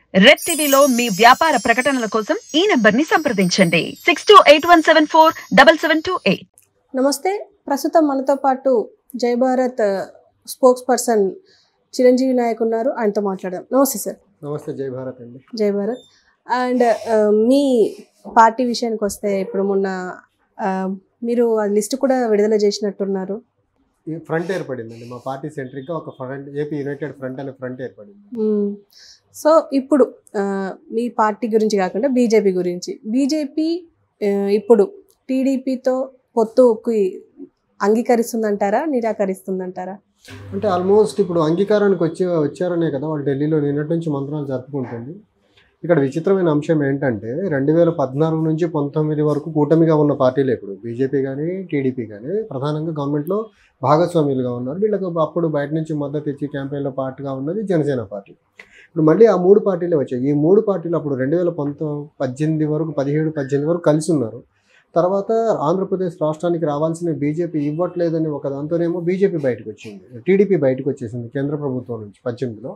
Red టీవీలో మీ వ్యాపార ప్రకటనల కోసం ఈ నంబర్ ని సంప్రదించండి six two eight one seven four double seven two eight నమస్తే ప్రస్తుతం మనతో పాటు జై భారత్ స్పోక్స్ పర్సన్ చిరంజీవి నాయక్ ఉన్నారు ఆయనతో మాట్లాడదాం నమస్తే సార్ నమస్తే జై భారత్ అండి జై భారత్ అండ్ మీ పార్టీ విషయానికి వస్తే ఇప్పుడు మొన్న ఆ, మీరు ఆ లిస్ట్ కూడా విడుదల చేసినట్టున్నారు ఈ ఫ్రంట్ ఏర్పడిందండి మా పార్టీ సెంట్రిక్గా ఒక ఫ్రంట్ ఏపీ యునైటెడ్ ఫ్రంట్ అనే ఫ్రంట్ ఏర్పడింది మ్మ్. సో ఇప్పుడు ఆ, మీ పార్టీ గురించి కాకుండా బీజేపీ గురించి బీజేపీ ఆ, ఇప్పుడు టీడీపీతో పొత్తుకి అంగీకరిస్తుందంటారా నిరాకరిస్తుందంటారా అంటే ఆల్మోస్ట్ ఇప్పుడు అంగీకారానికి వచ్చి వచ్చారనే కదా వాళ్ళు ఢిల్లీలో నిన్నటి నుంచి మంత్రాలు జరుపుకుంటుంది ఇక్కడ విచిత్రమైన అంశం ఏంటంటే రెండు వేల పద్నాలుగు నుంచి పంతొమ్మిది వరకు కూటమిగా ఉన్న పార్టీలు ఇప్పుడు బీజేపీ కానీ టీడీపీ కానీ ప్రధానంగా గవర్నమెంట్లో భాగస్వామ్యులుగా ఉన్నారు వీళ్ళకు అప్పుడు బయట నుంచి మద్దతు ఇచ్చి క్యాంపెయిన్లో పార్టీగా ఉన్నది జనసేన పార్టీ ఇప్పుడు మళ్ళీ ఆ మూడు పార్టీలే వచ్చాయి ఈ మూడు పార్టీలు అప్పుడు రెండు వేల పంతొమ్మిది పద్దెనిమిది వరకు పదిహేడు పద్దెనిమిది వరకు కలిసి ఉన్నారు తర్వాత ఆంధ్రప్రదేశ్ రాష్ట్రానికి రావాల్సిన బీజేపీ ఇవ్వట్లేదని ఒక దాంతోనేమో బీజేపీ బయటకు వచ్చింది టీడీపీ బయటకు వచ్చేసింది కేంద్ర ప్రభుత్వం నుంచి పద్దెనిమిదిలో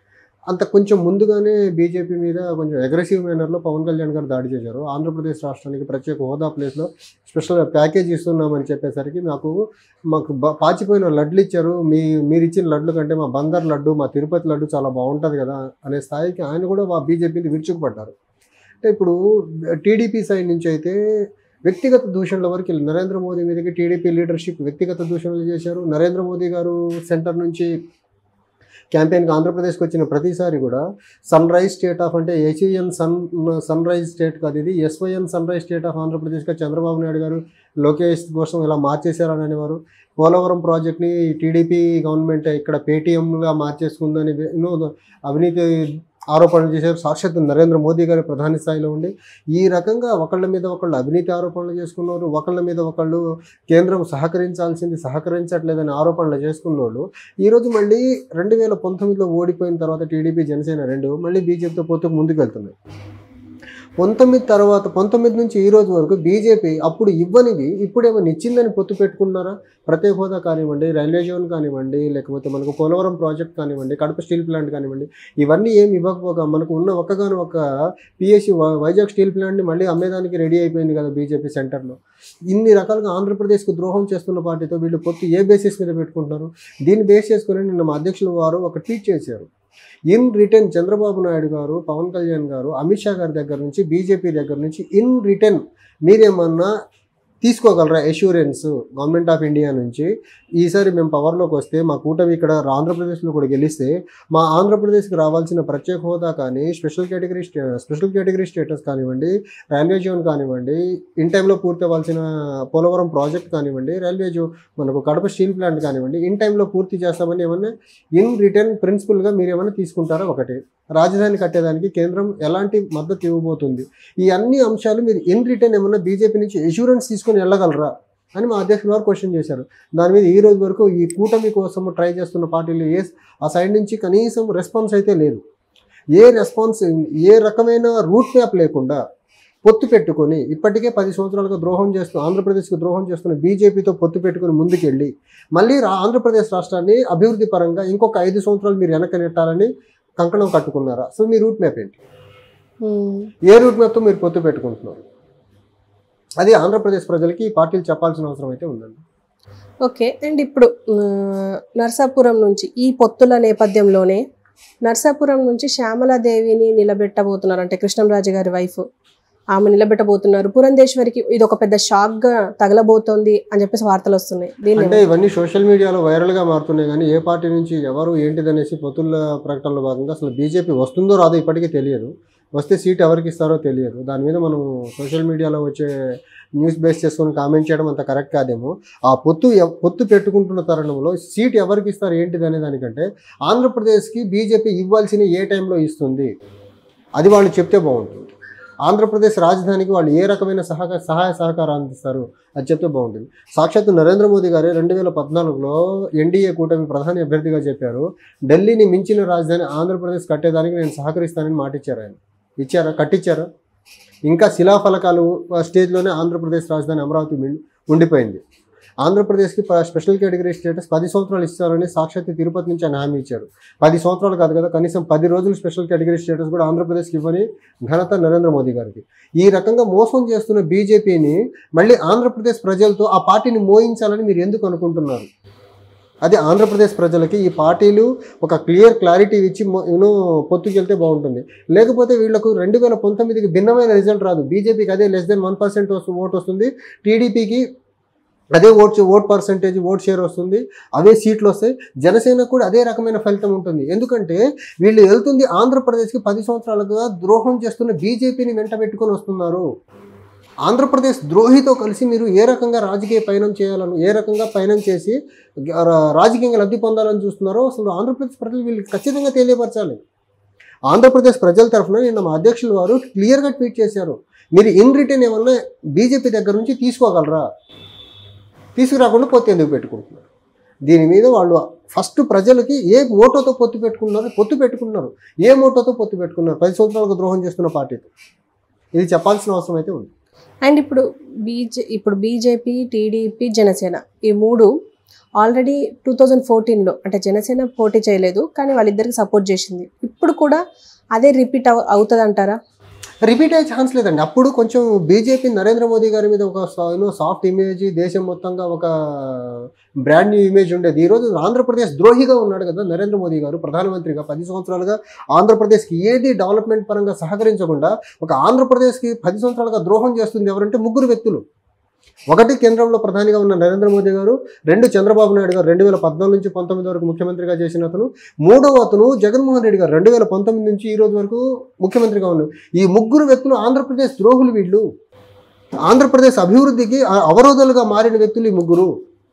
అంత కొంచెం ముందుగానే బీజేపీ మీద కొంచెం అగ్రెసివ్ మేనర్లో పవన్ కళ్యాణ్ గారు దాడి చేశారు ఆంధ్రప్రదేశ్ రాష్ట్రానికి ప్రత్యేక హోదా ప్లేస్లో స్పెషల్ ప్యాకేజ్ ఇస్తున్నామని చెప్పేసరికి మాకు మాకు బ- పాచిపోయిన లడ్లు ఇచ్చారు మీ మీరు ఇచ్చిన లడ్లు కంటే మా బందర్ లడ్డు మా తిరుపతి లడ్డు చాలా బాగుంటుంది కదా అనే స్థాయికి ఆయన కూడా మా బీజేపీని విరుచుకుపడ్డారు అంటే ఇప్పుడు టీడీపీ సైడ్ నుంచి అయితే వ్యక్తిగత దూషణల వరకు వెళ్ళి నరేంద్ర మోదీ మీదకి టీడీపీ లీడర్షిప్ వ్యక్తిగత దూషణలు చేశారు నరేంద్ర మోదీ గారు సెంటర్ నుంచి క్యాంపెయిన్కి ఆంధ్రప్రదేశ్కి వచ్చిన ప్రతిసారి కూడా సన్ రైజ్ స్టేట్ ఆఫ్ అంటే Asian sun sunrise state కాదు ఇది SYN sunrise state of ఆంధ్రప్రదేశ్గా చంద్రబాబు నాయుడు గారు లోకేష్ కోసం ఇలా మార్చేశారని అనేవారు పోలవరం ప్రాజెక్ట్ని టీడీపీ గవర్నమెంట్ ఇక్కడ పేటీఎంగా మార్చేసుకుందని ఎన్నో అవినీతి ఆరోపణలు చేశారు సాక్షాత్ నరేంద్ర మోదీ గారి ప్రధాని స్థాయిలో ఉండి ఈ రకంగా ఒకళ్ళ మీద ఒకళ్ళు అవినీతి ఆరోపణలు చేసుకున్నారు ఒకళ్ళ మీద ఒకళ్ళు కేంద్రం సహకరించాల్సింది సహకరించట్లేదని ఆరోపణలు చేసుకున్న వాళ్ళు ఈరోజు మళ్ళీ రెండు వేల పంతొమ్మిదిలో ఓడిపోయిన తర్వాత టీడీపీ జనసేన రెండు మళ్ళీ బీజేపీతో పోతూ ముందుకు వెళ్తున్నాయి పంతొమ్మిది తర్వాత పంతొమ్మిది నుంచి ఈ రోజు వరకు బీజేపీ అప్పుడు ఇవ్వనివి ఇప్పుడేమైనా ఇచ్చిందని పొత్తు పెట్టుకున్నారా ప్రత్యేక హోదా కానివ్వండి రైల్వే జోన్ కానివ్వండి లేకపోతే మనకు పోలవరం ప్రాజెక్ట్ కానివ్వండి కడప స్టీల్ ప్లాంట్ కానివ్వండి ఇవన్నీ ఏమి ఇవ్వకపోగా మనకు ఉన్న ఒక్కగాను ఒక పిఎస్సి వైజాగ్ స్టీల్ ప్లాంట్ని మళ్ళీ అమ్మేదానికి రెడీ అయిపోయింది కదా బీజేపీ సెంటర్లో ఇన్ని రకాలుగా ఆంధ్రప్రదేశ్కు ద్రోహం చేస్తున్న పార్టీతో వీళ్ళు పొత్తు ఏ బేసిస్ మీద పెట్టుకుంటున్నారు దీన్ని బేస్ చేసుకుని నిన్న మా అధ్యక్షులు వారు ఒక ట్వీట్ చేశారు ఇన్ రిటర్న్ చంద్రబాబు నాయుడు గారు పవన్ కళ్యాణ్ గారు అమిత్ షా గారి దగ్గర నుంచి బీజేపీ దగ్గర నుంచి ఇన్ రిటర్న్ మీరేమన్నా తీసుకోగలరా ఎష్యూరెన్స్ గవర్నమెంట్ ఆఫ్ ఇండియా నుంచి ఈసారి మేము పవర్లోకి వస్తే మా కూటమి ఇక్కడ ఆంధ్రప్రదేశ్లో కూడా గెలిస్తే మా ఆంధ్రప్రదేశ్కి రావాల్సిన ప్రత్యేక హోదా కానీ special category state special category status కానివ్వండి రైల్వే జోన్ కానివ్వండి ఇన్ టైంలో పూర్తి అవ్వాల్సిన పోలవరం ప్రాజెక్ట్ కానివ్వండి రైల్వే జోన్ మనకు కడప స్టీల్ ప్లాంట్ కానివ్వండి ఇన్ టైంలో పూర్తి చేస్తామని ఏమన్నా ఇన్ రిటర్న్ ప్రిన్సిపల్గా మీరు ఏమైనా తీసుకుంటారా ఒకటి రాజధాని కట్టేదానికి కేంద్రం ఎలాంటి మద్దతు ఇవ్వబోతుంది ఈ అన్ని అంశాలు మీరు ఇన్ రిటర్న్ ఏమన్నా బీజేపీ నుంచి ఎష్యూరెన్స్ తీసుకొని వెళ్ళగలరా అని మా అధ్యక్షులు వారు క్వశ్చన్ చేశారు దాని మీద ఈ రోజు వరకు ఈ కూటమి కోసం ట్రై చేస్తున్న పార్టీలు ఏ ఆ సైడ్ నుంచి కనీసం రెస్పాన్స్ అయితే లేదు ఏ రెస్పాన్స్ ఏ రకమైన రూట్ మ్యాప్ లేకుండా పొత్తు పెట్టుకొని ఇప్పటికే పది సంవత్సరాలుగా ద్రోహం చేస్తూ ఆంధ్రప్రదేశ్కి ద్రోహం చేస్తున్న బీజేపీతో పొత్తు పెట్టుకొని ముందుకెళ్ళి మళ్ళీ రా- ఆంధ్రప్రదేశ్ రాష్ట్రాన్ని అభివృద్ధి పరంగా ఇంకొక ఐదు సంవత్సరాలు మీరు వెనక్కి నెట్టాలని కంకణం కట్టుకున్నారా సో మీ రూట్ మ్యాప్ ఏంటి మ్మ్. ఏ రూట్ మ్యాప్తో మీరు పొత్తు పెట్టుకుంటున్నారు అది ఆంధ్రప్రదేశ్ ప్రజలకి ఈ పార్టీలు చెప్పాల్సిన అవసరం అయితే ఉందండి ఓకే అండ్ ఇప్పుడు ఆ, నర్సాపురం నుంచి ఈ పొత్తుల నేపథ్యంలోనే నర్సాపురం నుంచి శ్యామలాదేవిని నిలబెట్టబోతున్నారు అంటే కృష్ణంరాజు గారి వైఫ్ ఆమె నిలబెట్టబోతున్నారు పురంధేశ్వరికి ఇది ఒక పెద్ద షాక్ గా తగలబోతోంది అని చెప్పేసి వార్తలు వస్తున్నాయి దీన్ని అంటే ఇవన్నీ సోషల్ మీడియాలో వైరల్గా మారుతున్నాయి కానీ ఏ పార్టీ నుంచి ఎవరు ఏంటిదనేసి పొత్తుల ప్రకటనలో భాగంగా అసలు బీజేపీ వస్తుందో రాదో ఇప్పటికీ తెలియదు వస్తే సీట్ ఎవరికి ఇస్తారో తెలియదు దాని మీద మనం సోషల్ మీడియాలో వచ్చే న్యూస్ బేస్ చేసుకొని కామెంట్ చేయడం అంత కరెక్ట్ కాదేమో ఆ పొత్తు ఎవ్- పొత్తు పెట్టుకుంటున్న తరుణంలో సీట్ ఎవరికి ఇస్తారు ఏంటిది అనే దానికంటే ఆంధ్రప్రదేశ్కి బీజేపీ ఇవ్వాల్సిన ఏ టైంలో ఇస్తుంది అది వాళ్ళు చెప్తే బాగుంటుంది ఆంధ్రప్రదేశ్ రాజధానికి వాళ్ళు ఏ రకమైన సహక సహాయ సహకారం అందిస్తారు అది చెప్తే బాగుంటుంది సాక్షాత్ నరేంద్ర మోదీ గారే రెండు వేల పద్నాలుగులో ఎన్డీఏ కూటమి ప్రధాని అభ్యర్థిగా చెప్పారు ఢిల్లీని మించిన రాజధాని ఆంధ్రప్రదేశ్ కట్టేదానికి నేను సహకరిస్తానని మాట ఇచ్చారు ఆయన ఇచ్చారా కట్టించారా ఇంకా శిలాఫలకాలు ఆ స్టేజ్లోనే ఆంధ్రప్రదేశ్ రాజధాని అమరావతి మిం- ఉండిపోయింది ఆంధ్రప్రదేశ్కి ప- స్పెషల్ కేటగిరీ స్టేటస్ పది సంవత్సరాలు ఇస్తారని సాక్షాత్ తిరుపతి నుంచి ఆయన హామీ ఇచ్చారు పది సంవత్సరాలు కాదు కదా కనీసం పది రోజులు స్పెషల్ కేటగిరీ స్టేటస్ కూడా ఆంధ్రప్రదేశ్కి ఇవ్వని ఘనత నరేంద్ర మోదీ గారికి ఈ రకంగా మోసం చేస్తున్న బీజేపీని మళ్ళీ ఆంధ్రప్రదేశ్ ప్రజలతో ఆ పార్టీని మోయించాలని మీరు ఎందుకు అనుకుంటున్నారు అది ఆంధ్రప్రదేశ్ ప్రజలకి ఈ పార్టీలు ఒక క్లియర్ క్లారిటీ ఇచ్చి యూనో పొత్తుకెళ్తే బాగుంటుంది లేకపోతే వీళ్ళకు రెండు వేల పంతొమ్మిదికి భిన్నమైన రిజల్ట్ రాదు బీజేపీకి అదే less than one percent vote వస్తుంది టీడీపీకి అదే vote vote percentage vote share వస్తుంది అవే సీట్లు వస్తాయి జనసేనకు కూడా అదే రకమైన ఫలితం ఉంటుంది ఎందుకంటే వీళ్ళు వెళ్తుంది ఆంధ్రప్రదేశ్కి పది సంవత్సరాలుగా ద్రోహం చేస్తున్న బీజేపీని వెంట పెట్టుకొని వస్తున్నారు ఆంధ్రప్రదేశ్ ద్రోహితో కలిసి మీరు ఏ రకంగా రాజకీయ పయనం చేయాలను ఏ రకంగా పయనం చేసి రా- రాజకీయంగా లబ్ధి పొందాలని చూస్తున్నారో అసలు ఆంధ్రప్రదేశ్ ప్రజలు వీళ్ళకి ఖచ్చితంగా తెలియపరచాలి ఆంధ్రప్రదేశ్ ప్రజల తరఫున నిన్న మా అధ్యక్షులు వారు క్లియర్గా ట్వీట్ చేశారు మీరు ఇన్ రిటర్న్ ఏమన్నా బీజేపీ దగ్గర నుంచి తీసుకోగలరా తీసుకురాకుండా పొత్తు ఎందుకు పెట్టుకుంటున్నారు దీని మీద వాళ్ళు ఫస్ట్ ప్రజలకి ఏ మోటోతో పొత్తు పెట్టుకున్నారు పొత్తు పెట్టుకున్నారు ఏ మోటోతో పొత్తు పెట్టుకున్నారు పది సంవత్సరాలకు ద్రోహం చేస్తున్న పార్టీతో ఇది చెప్పాల్సిన అవసరం అయితే ఉంది అండ్ ఇప్పుడు బీజే ఇప్పుడు బీజేపీ టీడీపీ జనసేన ఈ మూడు ఆల్రెడీ టూ థౌజండ్ ఫోర్టీన్లో అంటే జనసేన పోటీ చేయలేదు కానీ వాళ్ళిద్దరికి సపోర్ట్ చేసింది ఇప్పుడు కూడా అదే రిపీట్ అవు అవుతుంది అంటారా రిపీట్ అయ్యే ఛాన్స్ లేదండి అప్పుడు కొంచెం బీజేపీ నరేంద్ర మోదీ గారి మీద ఒక సాఫ్ట్ ఇమేజ్ దేశం మొత్తంగా ఒక బ్రాండ్ న్యూ ఇమేజ్ ఉండేది ఈరోజు ఆంధ్రప్రదేశ్ ద్రోహిగా ఉన్నాడు కదా నరేంద్ర మోదీ గారు ప్రధానమంత్రిగా పది సంవత్సరాలుగా ఆంధ్రప్రదేశ్కి ఏది డెవలప్మెంట్ పరంగా సహకరించకుండా ఒక ఆంధ్రప్రదేశ్కి పది సంవత్సరాలుగా ద్రోహం చేస్తుంది ఎవరంటే ముగ్గురు వ్యక్తులు ఒకటి కేంద్రంలో ప్రధానిగా ఉన్న నరేంద్ర మోదీ గారు రెండు చంద్రబాబు నాయుడు గారు రెండు వేల పద్నాలుగు నుంచి పంతొమ్మిది వరకు ముఖ్యమంత్రిగా చేసిన అతను మూడవ అతను జగన్మోహన్ రెడ్డి గారు రెండు వేల పంతొమ్మిది నుంచి ఈ రోజు వరకు ముఖ్యమంత్రిగా ఉన్నారు ఈ ముగ్గురు వ్యక్తులు ఆంధ్రప్రదేశ్ ద్రోహులు వీళ్ళు ఆంధ్రప్రదేశ్ అభివృద్ధికి అ- అవరోధాలుగా మారిన వ్యక్తులు ఈ ముగ్గురు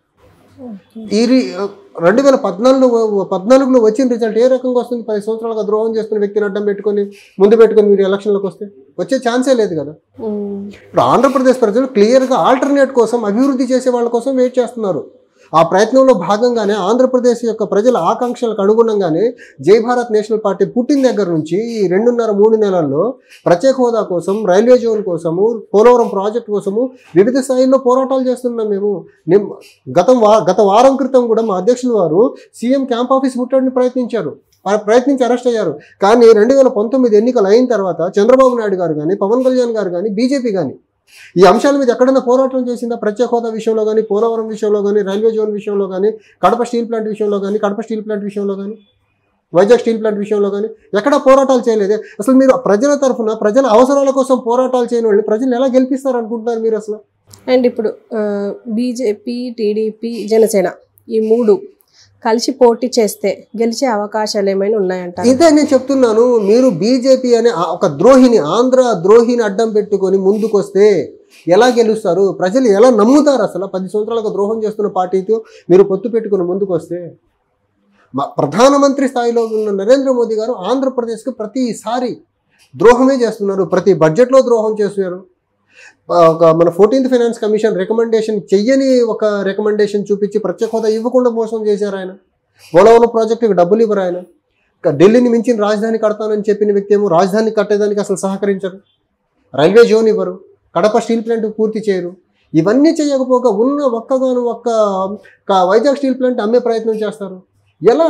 ఈ రి- రెండు వేల పద్నాలుగులో పద్నాలుగులో వచ్చిన రిజల్ట్ ఏ రకంగా వస్తుంది పది సంవత్సరాలుగా ద్రోహం చేస్తున్న వ్యక్తిని అడ్డం పెట్టుకొని ముందు పెట్టుకొని మీరు ఎలక్షన్లకు వస్తే వచ్చే ఛాన్సే లేదు కదా ఉమ్. ఇప్పుడు ఆంధ్రప్రదేశ్ ప్రజలు క్లియర్గా ఆల్టర్నేట్ కోసం అభివృద్ధి చేసే వాళ్ళ కోసం వెయిట్ చేస్తున్నారు ఆ ప్రయత్నంలో భాగంగానే ఆంధ్రప్రదేశ్ యొక్క ప్రజల ఆకాంక్షలకు అనుగుణంగానే జై భారత్ నేషనల్ పార్టీ పుట్టిన దగ్గర నుంచి ఈ రెండున్నర మూడు నెలల్లో ప్రత్యేక హోదా కోసం రైల్వే జోన్ కోసము పోలవరం ప్రాజెక్ట్ కోసము వివిధ స్థాయిల్లో పోరాటాలు చేస్తున్నాం మేము నిమ్- గతం వా గత వారం క్రితం కూడా మా అధ్యక్షులు వారు సీఎం క్యాంప్ ఆఫీస్ ముట్టడిని ప్రయత్నించారు ప్ర- ప్రయత్నించి అరెస్ట్ అయ్యారు కానీ రెండు వేల పంతొమ్మిది ఎన్నికలు అయిన తర్వాత చంద్రబాబు నాయుడు గారు కానీ పవన్ కళ్యాణ్ గారు కానీ బీజేపీ కానీ ఈ అంశాల మీద ఎక్కడైనా పోరాటం చేసిందా ప్రత్యేక హోదా విషయంలో కానీ పోలవరం విషయంలో కానీ రైల్వే జోన్ విషయంలో కానీ కడప స్టీల్ ప్లాంట్ విషయంలో కానీ కడప స్టీల్ ప్లాంట్ విషయంలో కానీ వైజాగ్ స్టీల్ ప్లాంట్ విషయంలో కానీ ఎక్కడ పోరాటాలు చేయలేదే అసలు మీరు ప్రజల తరఫున ప్రజల అవసరాల కోసం పోరాటాలు చేయని వాళ్ళు ప్రజలు ఎలా గెలిపిస్తారు అనుకుంటున్నారు మీరు అసలు అండ్ ఇప్పుడు బీజేపీ టీడీపీ జనసేన ఈ మూడు కలిసి పోటీ చేస్తే గెలిచే అవకాశాలు ఏమైనా ఉన్నాయంటారు ఇదే నేను చెప్తున్నాను మీరు బీజేపీ అనే ఆ ఒక ద్రోహిని ఆంధ్ర ద్రోహిని అడ్డం పెట్టుకొని ముందుకొస్తే ఎలా గెలుస్తారు ప్రజలు ఎలా నమ్ముతారు అసలు పది సంవత్సరాలుగా ద్రోహం చేస్తున్న పార్టీతో మీరు పొత్తు పెట్టుకుని ముందుకొస్తే మా ప్రధానమంత్రి స్థాయిలో ఉన్న నరేంద్ర మోదీ గారు ఆంధ్రప్రదేశ్కి ప్రతిసారి ద్రోహమే చేస్తున్నారు ప్రతి బడ్జెట్లో ద్రోహం చేస్తున్నారు ఆ, ఒక మన ఫోర్టీన్త్ ఫైనాన్స్ కమిషన్ రికమెండేషన్ చెయ్యని ఒక రికమెండేషన్ చూపించి ప్రత్యేక హోదా ఇవ్వకుండా మోసం చేశారు ఆయన పోలవరం ప్రాజెక్టుకి డబ్బులు ఇవ్వరు ఆయన ఇక ఢిల్లీని మించిన రాజధాని కడతానని చెప్పిన వ్యక్తి ఏమో రాజధాని కట్టేదానికి అసలు సహకరించరు రైల్వే జోన్ ఇవ్వరు కడప స్టీల్ ప్లాంట్ పూర్తి చేయరు ఇవన్నీ చేయకపోగా ఉన్న ఒక్కగాను ఒక్క క- వైజాగ్ స్టీల్ ప్లాంట్ అమ్మే ప్రయత్నం చేస్తారు ఎలా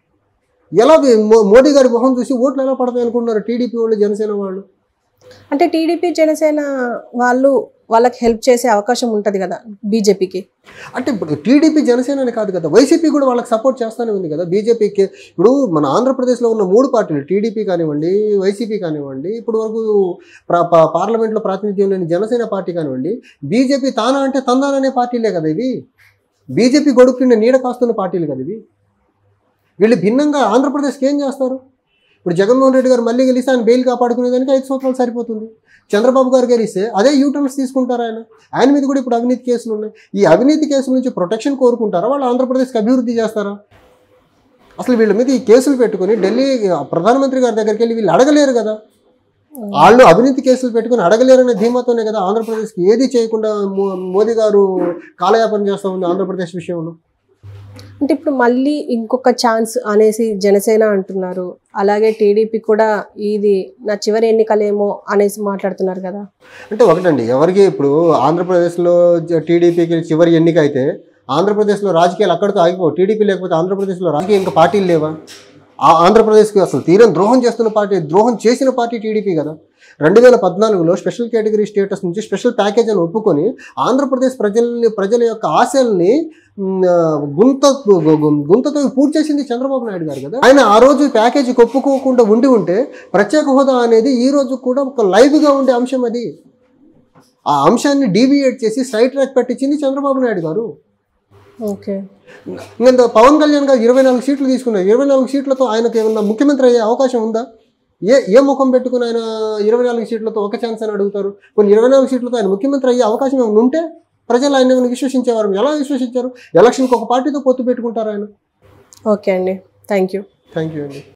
ఎలా వీ- మో- మోడీ గారి మొహం చూసి ఓట్లు ఎలా పడతాయి అనుకుంటున్నారు టీడీపీ వాళ్ళు జనసేన వాళ్ళు అంటే టీడీపీ జనసేన వాళ్ళు వాళ్ళకి హెల్ప్ చేసే అవకాశం ఉంటుంది కదా బీజేపీకి అంటే ఇప్పుడు టీడీపీ జనసేన అని కాదు కదా వైసీపీ కూడా వాళ్ళకి సపోర్ట్ చేస్తూనే ఉంది కదా బీజేపీకి ఇప్పుడు మన ఆంధ్రప్రదేశ్లో ఉన్న మూడు పార్టీలు టీడీపీ కానివ్వండి వైసీపీ కానివ్వండి ఇప్పుడు వరకు ప్ర- ప- పార్లమెంట్లో ప్రాతినిధ్యం లేని జనసేన పార్టీ కానివ్వండి బీజేపీ తానా అంటే తందాననే పార్టీలే కదా ఇవి బీజేపీ గొడుగు కింద నీడ కాస్తున్న పార్టీలు కదా ఇవి వీళ్ళు భిన్నంగా ఆంధ్రప్రదేశ్కి ఏం చేస్తారు ఇప్పుడు జగన్మోహన్ రెడ్డి గారు మళ్ళీ గెలిస్తే ఆయన బెయిల్ కాపాడుకునేదానికి ఐదు సంవత్సరాలు సరిపోతుంది చంద్రబాబు గారు గెలిస్తే అదే యూటర్న్స్ తీసుకుంటారు ఆయన ఆయన మీద కూడా ఇప్పుడు అవినీతి కేసులు ఉన్నాయి ఈ అవినీతి కేసుల నుంచి ప్రొటెక్షన్ కోరుకుంటారా వాళ్ళు ఆంధ్రప్రదేశ్కి అభివృద్ధి చేస్తారా అసలు వీళ్ళ మీద ఈ కేసులు పెట్టుకుని ఢిల్లీ ప్రధానమంత్రి గారి దగ్గరికి వెళ్ళి వీళ్ళు అడగలేరు కదా వాళ్ళు అవినీతి కేసులు పెట్టుకుని అడగలేరనే ధీమాతోనే కదా ఆంధ్రప్రదేశ్కి ఏది చేయకుండా మో- మోదీ గారు కాలయాపన చేస్తూ ఉంది ఆంధ్రప్రదేశ్ విషయంలో అంటే ఇప్పుడు మళ్ళీ ఇంకొక ఛాన్స్ అనేసి జనసేన అంటున్నారు అలాగే టీడీపీ కూడా ఇది నా చివరి ఎన్నికలేమో అనేసి మాట్లాడుతున్నారు కదా అంటే ఒకటండి ఎవరికి ఇప్పుడు ఆంధ్రప్రదేశ్లో జ- టీడీపీకి చివరి ఎన్నిక అయితే ఆంధ్రప్రదేశ్లో రాజకీయాలు అక్కడితో ఆగిపోవు టీడీపీ లేకపోతే ఆంధ్రప్రదేశ్లో రాజకీయ ఇంకా పార్టీలు లేవా ఆ ఆంధ్రప్రదేశ్కి అసలు తీరం ద్రోహం చేస్తున్న పార్టీ ద్రోహం చేసిన పార్టీ టీడీపీ కదా రెండు వేల పద్నాలుగులో స్పెషల్ కేటగిరీ స్టేటస్ నుంచి స్పెషల్ ప్యాకేజ్ అని ఒప్పుకొని ఆంధ్రప్రదేశ్ ప్రజల్ని ప్రజల యొక్క ఆశల్ని మ్, ఆ, గుంత గు- గు- గుంతతో పూర్తి చేసింది చంద్రబాబు నాయుడు గారు కదా ఆయన ఆ రోజు ప్యాకేజీకి ఒప్పుకోకుండా ఉండి ఉంటే ప్రత్యేక హోదా అనేది ఈ రోజు కూడా ఒక లైవ్గా ఉండే అంశం అది ఆ అంశాన్ని డీవియేట్ చేసి సైడ్ ట్రాక్ పెట్టించింది చంద్రబాబు నాయుడు గారు ఓకే ఇంకా పవన్ కళ్యాణ్ గారు ఇరవై నాలుగు సీట్లు తీసుకున్నారు ఇరవై నాలుగు సీట్లతో ఆయనకు ఏమన్నా ముఖ్యమంత్రి అయ్యే అవకాశం ఉందా ఏ ఏ ముఖం పెట్టుకుని ఆయన ఇరవై నాలుగు సీట్లతో ఒక ఛాన్స్ అని అడుగుతారు కొన్ని ఇరవై నాలుగు సీట్లతో ఆయన ముఖ్యమంత్రి అయ్యే అవకాశం ఏమైనా ఉంటే ప్రజలు ఆయన ఏమైనా విశ్వసించేవారు ఎలా విశ్వసించారు ఎలక్షన్కి ఒక పార్టీతో పొత్తు పెట్టుకుంటారు ఆయన ఓకే అండి థ్యాంక్ యూ థ్యాంక్ యూ అండి